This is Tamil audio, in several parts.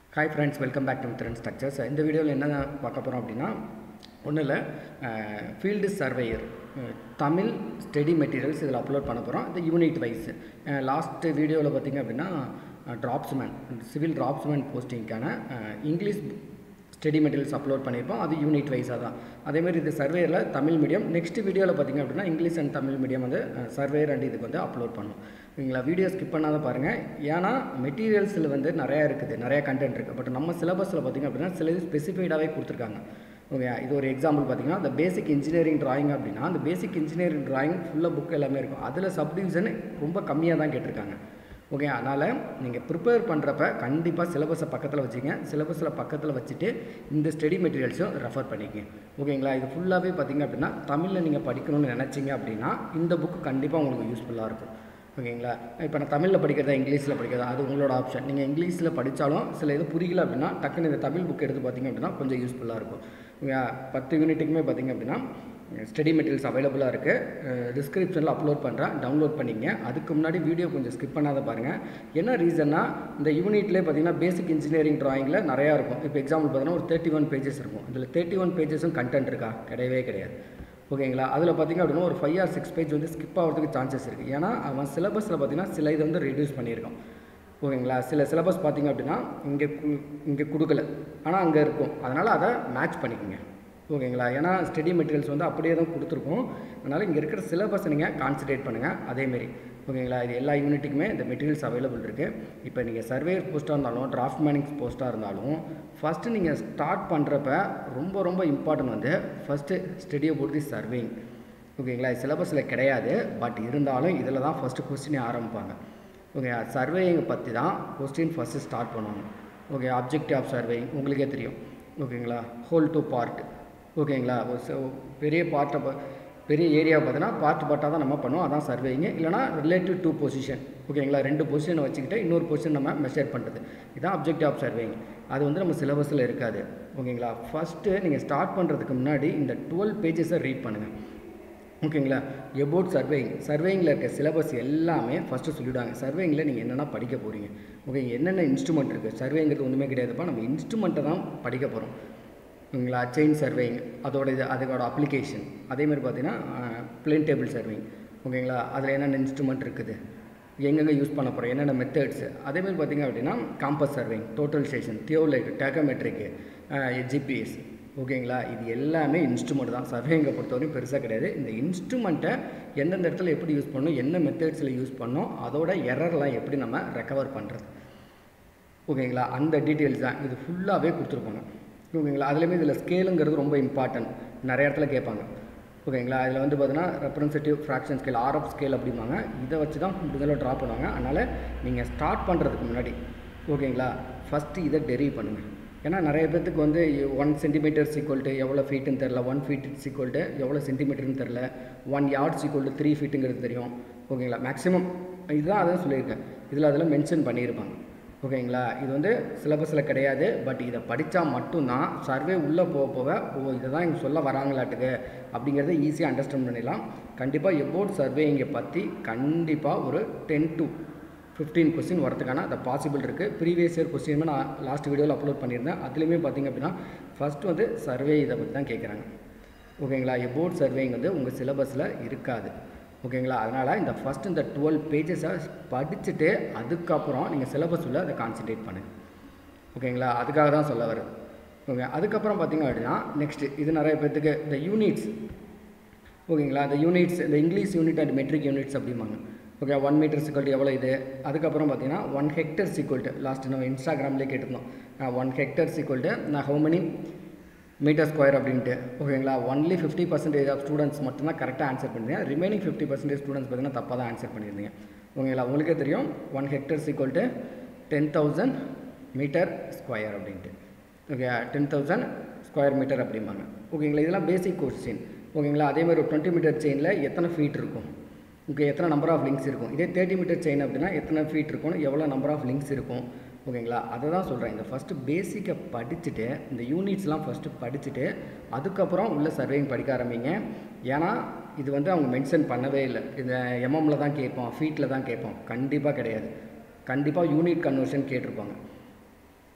hi friends welcome back to Mithran structures இந்த வீடியோவில் என்ன பார்க்க போகிறோம் அப்படின்னா ஒன்றும் இல்லை field surveyor Tamil study materials இதில் அப்லோட் பண்ண போகிறோம் இந்த யூனிட் வைஸ் லாஸ்ட்டு வீடியோவில் பார்த்தீங்க அப்படின்னா ட்ராப்ஸ்மேன் சிவில் ட்ராப்ஸ்மேன் போஸ்டிங்க்கான இங்கிலீஷ் ஸ்டடி மெட்டீரியல்ஸ் அப்லோட் பண்ணியிருப்போம் அது யூனிட் வைஸாக தான் அதேமாதிரி இது சர்வேயரில் தமிழ் மீடியம் நெக்ஸ்ட் வீடியோவில் பார்த்திங்க அப்படின்னா இங்கிலீஷ் அண்ட் தமிழ் மீடியம் வந்து சர்வேயர் அண்ட் இதுக்கு வந்து அப்லோட் பண்ணும் ஓகேங்களா வீடியோ ஸ்கிப் பண்ணாத பாருங்கள் ஏன்னா மெட்டீரியல்ஸில் வந்து நிறையா இருக்குது நிறையா கண்டென்ட் இருக்குது பட் நம்ம சிலபஸில் பார்த்திங்க அப்படின்னா சில இது ஸ்பெசிஃபைடாகவே கொடுத்துருக்காங்க ஓகே இது ஒரு எக்ஸாம்பிள் பார்த்தீங்கன்னா அந்த பேசிக் இன்ஜினியரிங் ட்ராயிங் அப்படின்னா அந்த பேசிக் இன்ஜினியரிங் ட்ராயிங் ஃபுல்லாக புக் எல்லாமே இருக்கும் அதில் சப்டிவிஷன் ரொம்ப கம்மியாக தான் கேட்டிருக்காங்க ஓகே அதனால் நீங்கள் ப்ரிப்பேர் பண்ணுறப்ப கண்டிப்பாக சிலபஸை பக்கத்தில் வச்சுங்க சிலபஸில் பக்கத்தில் வச்சுட்டு இந்த ஸ்டடி மெட்டீரியல்ஸும் ரெஃபர் பண்ணிக்கங்க ஓகேங்களா இது ஃபுல்லாகவே பார்த்திங்க அப்படின்னா தமிழில் நீங்கள் படிக்கணும்னு நினச்சிங்க அப்படின்னா இந்த புக்கு கண்டிப்பாக உங்களுக்கு யூஸ்ஃபுல்லாக இருக்கும் ஓகேங்களா இப்போ நான் தமிழில் படிக்கிறதா இங்கிலீஷில் படிக்கிறதா அது உங்களோட ஆப்ஷன் நீங்கள் இங்கிலீஷில் படித்தாலும் சில இது புரியல அப்படின்னா டக்குன்னு இந்த தமிழ் புக் எடுத்து பார்த்திங்க அப்படின்னா கொஞ்சம் யூஸ்ஃபுல்லாக இருக்கும் பத்து யூனிட்டுக்குமே பார்த்திங்க அப்படின்னா ஸ்டடி மெட்டீரியல்ஸ் அவைலபிளாக இருக்குது டிஸ்கிரிப்ஷனில் அப்லோட் பண்ணுறேன் டவுன்லோட் பண்ணிங்க அதுக்கு முன்னாடி வீடியோ கொஞ்சம் ஸ்கிப் பண்ணாத பாருங்கள் என்ன ரீசன்னா இந்த யூனிட்லேயே பார்த்தீங்கன்னா பேசிக் இன்ஜினியரிங் ட்ராயிங்கில் நிறையா இருக்கும் இப்போ எக்ஸாம்பிள் பார்த்தீங்கன்னா ஒரு தேர்ட்டி ஒன் பேஜஸ் இருக்கும் இதில் தேர்ட்டி ஒன் பேஜஸும் கண்டென்ட் இருக்கா கிடையவே கிடையாது ஓகேங்களா அதில் பார்த்திங்க அப்படின்னா ஒரு ஃபைவ் ஆர் சிக்ஸ் பேஜ் வந்து ஸ்கிப் ஆகிறதுக்கு சான்சஸ் இருக்குது ஏன்னா அவன் சிலபஸில் பார்த்திங்கன்னா சில இதை வந்து ரெடியூஸ் பண்ணியிருக்கான் ஓகேங்களா சில சிலபஸ் பார்த்திங்க அப்படின்னா இங்கே இங்கே கொடுக்கல ஆனால் அங்கே இருக்கும் அதனால் அதை மேட்ச் பண்ணிக்கோங்க ஓகேங்களா ஏன்னா ஸ்டடி மெட்டீரியல்ஸ் வந்து அப்படியே தான் கொடுத்துருக்கோம் அதனால் இங்கே இருக்கிற சிலபஸை நீங்கள் கான்சன்ட்ரேட் பண்ணுங்கள் அதேமாரி ஓகேங்களா இது எல்லா யூனிட்டுக்குமே இந்த மெட்டீரியல்ஸ் அவைலபிள் இருக்குது இப்போ நீங்கள் சர்வேயர் போஸ்ட்டாக இருந்தாலும் டிராஃப்ட் மேனிங்ஸ் போஸ்ட்டாக இருந்தாலும் ஃபஸ்ட்டு நீங்கள் ஸ்டார்ட் பண்ணுறப்ப ரொம்ப ரொம்ப இம்பார்ட்டன்ட் வந்து first study about the surveying ஓகேங்களா சிலபஸில் கிடையாது பட் இருந்தாலும் இதில் தான் ஃபஸ்ட்டு கொஸ்டினே ஆரம்பிப்பாங்க ஓகே சர்வேயிங்கை பற்றி தான் கொஸ்டின் ஃபஸ்ட்டு ஸ்டார்ட் பண்ணுவாங்க ஓகே அப்ஜெக்டிவ் ஆஃப் சர்வேயிங் உங்களுக்கே தெரியும் ஓகேங்களா ஹோல் டு பார்ட் ஓகேங்களா பெரிய பார்ட்டை பெரிய ஏரியாவை பார்த்தீங்கன்னா பார்ட் பார்ட்டாக தான் நம்ம பண்ணுவோம் அதான் சர்வேயிங்க இல்லைனா ரிலேட்டிவ் டு பொசிஷன் ஓகேங்களா ரெண்டு பொசிஷனை வச்சுக்கிட்டு இன்னொரு பொசிஷன் நம்ம மெஷர் பண்ணுறது இதுதான் அப்ஜெக்டிவ் ஆஃப் சர்வேயிங் அது வந்து நம்ம சிலபஸில் இருக்காது ஓகேங்களா ஃபஸ்ட்டு நீங்கள் ஸ்டார்ட் பண்ணுறதுக்கு முன்னாடி இந்த டுவெல் பேஜஸை ரீட் பண்ணுங்கள் ஓகேங்களா எபோட் சர்வேயிங் சர்வேயிங்கில் இருக்க சிலபஸ் எல்லாமே ஃபஸ்ட்டு சொல்லிவிடுவாங்க சர்வேயிங்கில் நீங்கள் என்னென்ன படிக்க போகிறீங்க ஓகே என்னென்ன இன்ஸ்ட்ருமெண்ட் இருக்குது சர்வேங்கிறது ஒன்றுமே கிடையாதுப்பா நம்ம இன்ஸ்ட்ருமெண்ட்டை தான் படிக்க போகிறோம் ஓகேங்களா செயின் சர்வேயிங் அதோட இது அதோட அப்ளிகேஷன் அதேமாதிரி பார்த்தீங்கன்னா பிளேன் டேபிள் சர்வேயிங் ஓகேங்களா அதில் என்னென்ன இன்ஸ்ட்ருமெண்ட் இருக்குது எங்கெங்கே யூஸ் பண்ண போகிறோம் என்னென்ன மெத்தட்ஸு அதேமாதிரி பார்த்திங்க அப்படின்னா compass surveying total station theodolite tacheometric GPS ஓகேங்களா இது எல்லாமே இன்ஸ்ட்ருமெண்ட் தான் சர்வேங்கை பொறுத்தவரைக்கும் பெருசாக கிடையாது இந்த இன்ஸ்ட்ருமெண்ட்டை எந்தெந்த இடத்துல எப்படி யூஸ் பண்ணணும் என்ன மெத்தட்ஸில் யூஸ் பண்ணணும் அதோட எரர்லாம் எப்படி நம்ம ரெக்கவர் பண்ணுறது ஓகேங்களா அந்த டீட்டெயில்ஸ் தான் இது ஃபுல்லாகவே கொடுத்துருப்பாங்க ஓகேங்களா அதுலேயுமே இதில் ஸ்கேலுங்கிறது ரொம்ப இம்பார்ட்டன்ட் நிறைய இடத்துல கேட்பாங்க ஓகேங்களா அதில் வந்து பார்த்தீங்கன்னா representative fraction scale RF scale அப்படிம்பாங்க இதை வச்சு தான் இதெல்லாம் ட்ரா பண்ணுவாங்க அதனால் நீங்கள் ஸ்டார்ட் பண்ணுறதுக்கு முன்னாடி ஓகேங்களா ஃபஸ்ட்டு இதை டெரிவ் பண்ணுங்கள் ஏன்னா நிறைய பேர்த்துக்கு வந்து ஒன் சென்டிமீட்டர் ஈக்குவல்ட்டு எவ்வளோ ஃபீட்டுன்னு தெரில ஒன் ஃபீட் ஈக்குவல்ட்டு எவ்வளோ சென்டிமீட்டர்னு தெரில ஒன் யார்ட்ஸ் ஈக்குவல் த்ரீ ஃபீட்டுங்கிறது தெரியும் ஓகேங்களா மேக்ஸிமம் இதுதான் அதான் சொல்லியிருக்கேன் இதில் அதெல்லாம் மென்ஷன் பண்ணியிருப்பாங்க ஓகேங்களா இது வந்து சிலபஸில் கிடையாது பட் இதை படித்தா மட்டும்தான் சர்வே உள்ளே போக போக ஓ இதை தான் இங்கே சொல்ல வராங்களாட்டுக்கு அப்படிங்கிறத ஈஸியாக அண்டர்ஸ்டாண்ட் பண்ணிடலாம் கண்டிப்பாக எபோட் சர்வே இங்கே பற்றி கண்டிப்பாக ஒரு டென் டு ஃபிஃப்டீன் கொஸ்டின் வரதுக்கான அந்த பாசிபிள் இருக்குது ப்ரீவியஸ் இயர் கொஸ்டினுமே நான் லாஸ்ட் வீடியோவில் அப்லோட் பண்ணியிருந்தேன் அதுலேயுமே பார்த்திங்க அப்படின்னா ஃபஸ்ட்டு வந்து சர்வே இதை பற்றி தான் கேட்குறாங்க ஓகேங்களா எபோட் சர்வேயிங் வந்து உங்கள் சிலபஸில் இருக்காது ஓகேங்களா அதனால் இந்த ஃபஸ்ட் இந்த டுவெல் பேஜஸை படிச்சுட்டு அதுக்கப்புறம் நீங்கள் சிலபஸ் உள்ள அதை கான்சன்ட்ரேட் பண்ணுங்கள் ஓகேங்களா அதுக்காக தான் சொல்ல வருது ஓகே அதுக்கப்புறம் பார்த்திங்க அப்படின்னா நெக்ஸ்ட்டு இது நிறைய பேர்த்துக்கு இந்த யூனிட்ஸ் ஓகேங்களா இந்த யூனிட்ஸ் இந்த English unit and metric units அப்படிம்பாங்க ஓகே ஒன் மீட்டர் சிக்வல்ட்டு எவ்வளோ இது அதுக்கப்புறம் பார்த்தீங்கன்னா ஒன் ஹெக்டர் சிக்வல்ட்டு லாஸ்ட்டு நம்ம இன்ஸ்டாகிராம்லேயே கேட்டிருந்தோம் ஒன் ஹெக்டர் சிக்வல்ட்டு நான் ஹவு மெனி மீட்டர் ஸ்கொயர் அப்படின்ட்டு ஓகேங்களா only fifty percentage of students மட்டும்தான் கரெக்டாக ஆன்சர் பண்ணிருந்தீங்க ரிமைனிங் ஃபிஃப்டி பர்சன்டேஜ் ஸ்டூடெண்ட்ஸ் பார்த்தீங்கன்னா தப்பாக தான் ஆன்சர் பண்ணியிருந்தீங்க ஓகேங்களா உங்களுக்கே தெரியும் one hectare equal to ten thousand metre square அப்படின்ட்டு okay ten thousand square metre அப்படிம்பாங்க ஓகேங்களா இதெல்லாம் பேசிக் கொஸ்டின் ஓகேங்களா அதேமாதிரி ஒரு டுவெண்ட்டி மீட்டர் செயினில் எத்தனை ஃபீட் இருக்கும் ஓகே எத்தனை நம்பர் ஆஃப் லிங்க்ஸ் இருக்கும் இதே தேர்ட்டி மீட்டர் செயின் அப்படின்னா எத்தனை ஃபீட் இருக்கும் எவ்வளோ நம்பர் ஆஃப் லிங்க்ஸ் இருக்கும் ஓகேங்களா அதை தான் சொல்கிறேன் இந்த ஃபஸ்ட்டு பேசிக்கை படிச்சுட்டு இந்த யூனிட்ஸ்லாம் ஃபஸ்ட்டு படிச்சுட்டு அதுக்கப்புறம் உள்ள சர்வேயிங் படிக்க ஆரம்பிங்க ஏன்னா இது வந்து அவங்க மென்ஷன் பண்ணவே இல்லை இந்த எம்எம்மில் தான் கேட்போம் ஃபீட்டில் தான் கேட்போம் கண்டிப்பாக கிடையாது கண்டிப்பாக யூனிட் கன்வர்ஷன் கேட்டிருப்பாங்க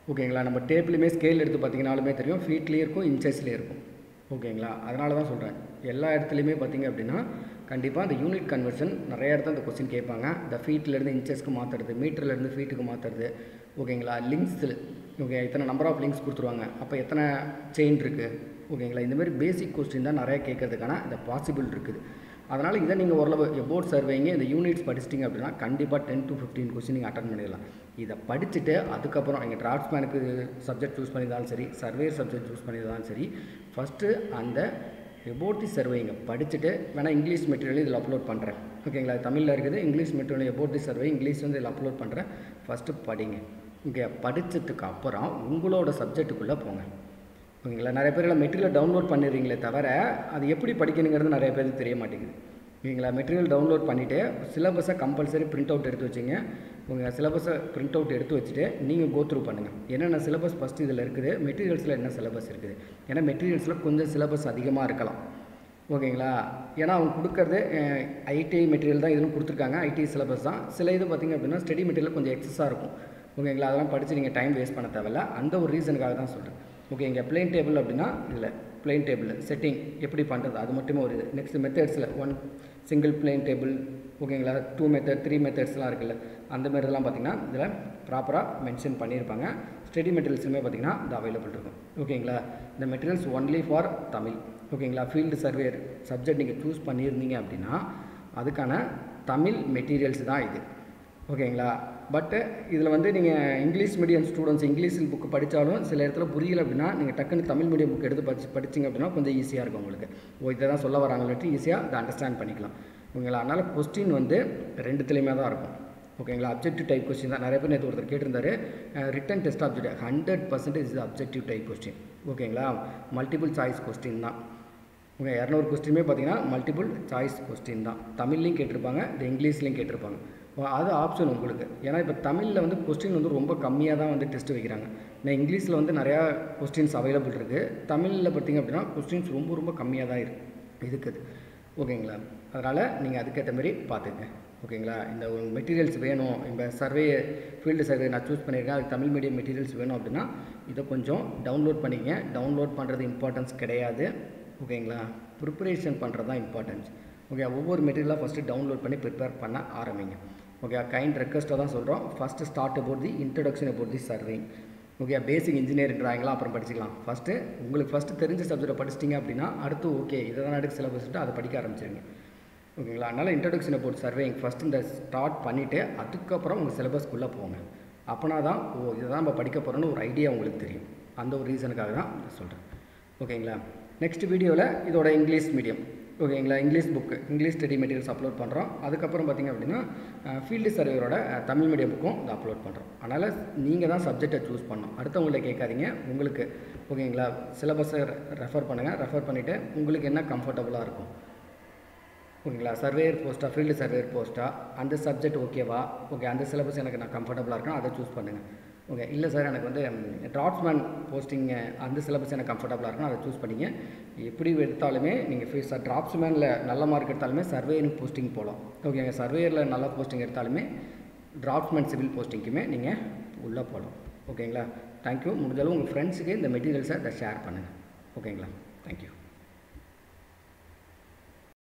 ஓகேங்களா நம்ம டேப்லையுமே ஸ்கேல் எடுத்து பார்த்தீங்கனாலுமே தெரியும் ஃபீட்லேயும் இருக்கும் இன்ச்சஸ்லேயும் இருக்கும் ஓகேங்களா அதனால தான் சொல்கிறேன் எல்லா இடத்துலையுமே பார்த்தீங்க அப்படின்னா கண்டிப்பாக அந்த யூனிட் கன்வர்ஷன் நிறைய இடத்துல அந்த கொஸ்டின் கேட்பாங்க இந்த ஃபீட்லேருந்து இன்ச்சஸ்க்கு மாற்றுறது மீட்டர்லேருந்து ஃபீட்டுக்கு மாற்றுறது ஓகேங்களா லிங்க்ஸில் ஓகே இத்தனை நம்பர் ஆஃப் லிங்க்ஸ் கொடுத்துருவாங்க அப்போ எத்தனை செயின் இருக்குது ஓகேங்களா இந்த மாதிரி பேசிக் கொஸ்டின் தான் நிறைய கேட்கறதுக்கான இந்த பாசிபிள் இருக்குது அதனால் இதை நீங்கள் ஓரளவு எபோர்ட் சர்வேங்க இந்த யூனிட்ஸ் படிச்சிட்டிங்க அப்படின்னா கண்டிப்பாக டென் டு ஃபிஃப்டீன் கொஸ்டின் நீங்கள் அட்டன் பண்ணிடலாம் இதை படிச்சுட்டு அதுக்கப்புறம் நீங்கள் டிராஃப்ட்ஸ்மேனுக்கு சப்ஜெக்ட் சூஸ் பண்ணியிருந்தாலும் சரி சர்வேர் சப்ஜெக்ட் சூஸ் பண்ணியிருந்தாலும் சரி ஃபஸ்ட்டு அந்த எபோட் தி சர்வேங்க படிச்சுட்டு வேணால் இங்கிலீஷ் மெட்டீரியல் இதில் அப்லோட் பண்ணுறேன் ஓகேங்களா தமிழில் இருக்குது English material about the survey English வந்து இதில் அப்லோட் பண்ணுறேன் ஃபஸ்ட்டு படிங்க இங்கே படித்ததுக்கு அப்புறம் உங்களோட சப்ஜெக்ட்டுக்குள்ளே போங்க ஓகேங்களா நிறைய பேர் மெட்டீரியல் டவுன்லோட் பண்ணிடுறீங்களே தவிர அது எப்படி படிக்கணுங்கிறது நிறைய பேருக்கு தெரிய மாட்டேங்குது ஓகேங்களா மெட்டீரியல் டவுன்லோட் பண்ணிவிட்டு சிலபஸை கம்பல்சரி பிரிண்ட் அவுட் எடுத்து வச்சுங்க உங்கள் சிலபஸை பிரிண்ட் அவுட் எடுத்து வச்சுட்டு நீங்கள் கோ த்ரூ பண்ணுங்கள் என்னென்ன சிலபஸ் ஃபஸ்ட்டு இதில் இருக்குது மெட்டீரியல்ஸில் என்ன சிலபஸ் இருக்குது ஏன்னா மெட்டீரியல்ஸில் கொஞ்சம் சிலபஸ் அதிகமாக இருக்கலாம் ஓகேங்களா ஏன்னா அவங்க கொடுக்கறது ஐடிஐ மெட்டீரியல் தான் இதுவும் கொடுத்துருக்காங்க ஐடிஐ சிலபஸ் தான் சில இது பார்த்திங்க அப்படின்னா ஸ்டடி மெட்டீரியல் கொஞ்சம் எக்ஸஸாக இருக்கும் ஓகேங்களா அதெல்லாம் படித்து நீங்கள் டைம் வேஸ்ட் பண்ண தேவையில்ல அந்த ஒரு ரீசனுக்காக தான் சொல்கிறேன் ஓகே இங்கே பிளெயின் டேபிள் அப்படின்னா இல்லை பிளெயின் டேபிள் செட்டிங் எப்படி பண்ணுறது அது மட்டுமே ஒரு இது நெக்ஸ்ட் மெத்தட்ஸில் ஒன் சிங்கிள் பிளெயின் டேபிள் ஓகேங்களா டூ மெத்தட் த்ரீ மெத்தட்ஸ்லாம் இருக்குல்ல அந்த மாதிரி இதெல்லாம் பார்த்திங்கன்னா இதில் ப்ராப்பராக மென்ஷன் பண்ணியிருப்பாங்க ஸ்டடி மெட்டீரியல்ஸுமே பார்த்திங்கன்னா இது அவைலபிள் இருக்கும் ஓகேங்களா இந்த மெட்டீரியல்ஸ் ஒன்லி ஃபார் தமிழ் ஓகேங்களா ஃபீல்டு சர்வேர் சப்ஜெக்ட் நீங்கள் சூஸ் பண்ணியிருந்தீங்க அப்படின்னா அதுக்கான தமிழ் மெட்டீரியல்ஸ் தான் இது ஓகேங்களா பட்டு இதில் வந்து நீங்கள் English medium students English book படித்தாலும் சில இடத்துல புரியல அப்படின்னா நீங்கள் டக்குன்னு தமிழ் மீடியம் புக் எடுத்து படிச்சு படிச்சிங்க அப்படின்னா கொஞ்சம் ஈஸியாக இருக்கும் உங்களுக்கு ஓ இதை தான் சொல்ல வராங்கன்ட்டு ஈஸியாக அதை அண்டர்ஸ்டாண்ட் பண்ணிக்கலாம் ஓகேங்களா அதனால் கொஸ்டின் வந்து ரெண்டுத்துலேயுமே தான் இருக்கும் ஓகேங்களா அப்ஜெக்டிவ் டைப் கொஸ்டின் தான் நிறைய பேர் நேற்று ஒருத்தர் கேட்டிருந்தாரு written test object hundred percentage இது அப்ஜெக்டிவ் டைப் கொஸ்டின் ஓகேங்களா மல்டிபிள் சாய்ஸ் கொஸ்டின் தான் ஓகே இரநூறு கொஸ்டினுமே பார்த்தீங்கன்னா மல்டிபிள் சாய்ஸ் கொஸ்டின் தான் தமிழ்லையும் கேட்டிருப்பாங்க இந்த இங்கிலீஷ்லேயும் கேட்டிருப்பாங்க அது ஆப்ஷன் உங்களுக்கு ஏன்னா இப்போ தமிழில் வந்து கொஸ்டின் வந்து ரொம்ப கம்மியாக தான் வந்து டெஸ்ட் வைக்கிறாங்க நான் இங்கிலீஷில் வந்து நிறையா கொஸ்டின்ஸ் அவைலபிள் இருக்குது தமிழில் பார்த்திங்க அப்படின்னா கொஸ்டின்ஸ் ரொம்ப ரொம்ப கம்மியாக தான் இருக்கு இருக்குது ஓகேங்களா அதனால் நீங்கள் அதுக்கேற்ற மாதிரி பார்த்துங்க ஓகேங்களா இந்த ஒரு மெட்டீரியல்ஸ் வேணும் இப்போ சர்வே ஃபீல்டு சர்வே நான் சூஸ் பண்ணியிருக்கேன் அதுக்கு தமிழ் மீடியம் மெட்டீரியல்ஸ் வேணும் அப்படின்னா இதை கொஞ்சம் டவுன்லோட் பண்ணிங்க டவுன்லோட் பண்ணுறது இம்பார்ட்டன்ஸ் கிடையாது ஓகேங்களா ப்ரிப்பரேஷன் பண்ணுறது தான் இம்பார்ட்டன்ஸ் ஓகே ஒவ்வொரு மெட்டீரியலாக ஃபஸ்ட்டு டவுன்லோட் பண்ணி ப்ரிப்பேர் பண்ண ஆரம்பிங்க ஓகே கைண்ட் ரெக்வஸ்ட்டாக தான் சொல்கிறோம் first start about the introduction about the surveying okay basic engineering ட்ராயிங்லாம் அப்புறம் படிச்சிக்கலாம் ஃபஸ்ட்டு உங்களுக்கு ஃபஸ்ட்டு தெரிஞ்ச சப்ஜெக்ட்டை படிச்சிட்டிங்க அப்படின்னா அடுத்து ஓகே இதை தான் எடுக்க சிலபஸ்ட்டு அதை படிக்க ஆரம்பிச்சிருங்க ஓகேங்களா அதனால் இன்ட்ரடக்ஷன் அபவுட் சர்வேயிங் ஃபஸ்ட்டு இந்த ஸ்டார்ட் பண்ணிவிட்டு அதுக்கப்புறம் உங்கள் சிலபஸ்க்குள்ளே போங்க அப்போனா தான் ஓ இதை தான் நம்ம படிக்க போகிறோன்னு ஒரு ஐடியா உங்களுக்கு தெரியும் அந்த ஒரு ரீசனுக்காக தான் சொல்கிறேன் ஓகேங்களா நெக்ஸ்ட் வீடியோவில் இதோட இங்கிலீஷ் மீடியம் ஓகேங்களா English book English study materials upload பண்ணுறோம் அதுக்கப்புறம் பார்த்திங்க அப்படின்னா ஃபீல்டு சர்வேரோட தமிழ் மீடியம் புக்கும் இதை அப்லோட் பண்ணுறோம் அதனால் நீங்கள் தான் சப்ஜெக்டை சூஸ் பண்ணணும் அடுத்தவங்கள்ட்ட கேட்காதீங்க உங்களுக்கு ஓகேங்களா சிலபஸை ரெஃபர் பண்ணுங்கள் ரெஃபர் பண்ணிவிட்டு உங்களுக்கு என்ன கம்ஃபர்டபுளாக இருக்கும் ஓகேங்களா சர்வேயர் போஸ்ட்டா ஃபீல்டு சர்வேயர் போஸ்ட்டா அந்த சப்ஜெக்ட் ஓகேவா ஓகே அந்த சிலபஸ் எனக்கு நான் கம்ஃபர்டபுளாக இருக்கணும் அதை சூஸ் பண்ணுங்கள் ஓகே இல்லை சார் எனக்கு வந்து ட்ராட்ஸ்மேன் போஸ்டிங்கு அந்த சிலபஸ் எனக்கு கம்ஃபர்டபுளாக இருக்கணும் அதை சூஸ் பண்ணிங்க எப்படி எடுத்தாலுமே நீங்கள் ஃபீஸ் ட்ராப்ஸ்மேனில் நல்ல மார்க் எடுத்தாலுமே சர்வேயரிங் போஸ்டிங் போகலாம் ஓகேங்க சர்வேயரில் நல்ல போஸ்டிங் எடுத்தாலுமே ட்ராப்ஸ்மேன் சிவில் போஸ்டிங்க்குமே நீங்கள் உள்ளே போகலாம் ஓகேங்களா தேங்க்யூ முடிஞ்சாலும் உங்கள் ஃப்ரெண்ட்ஸுக்கு இந்த மெட்டீரியல்ஸை அதை ஷேர் பண்ணுங்கள் ஓகேங்களா தேங்க்யூ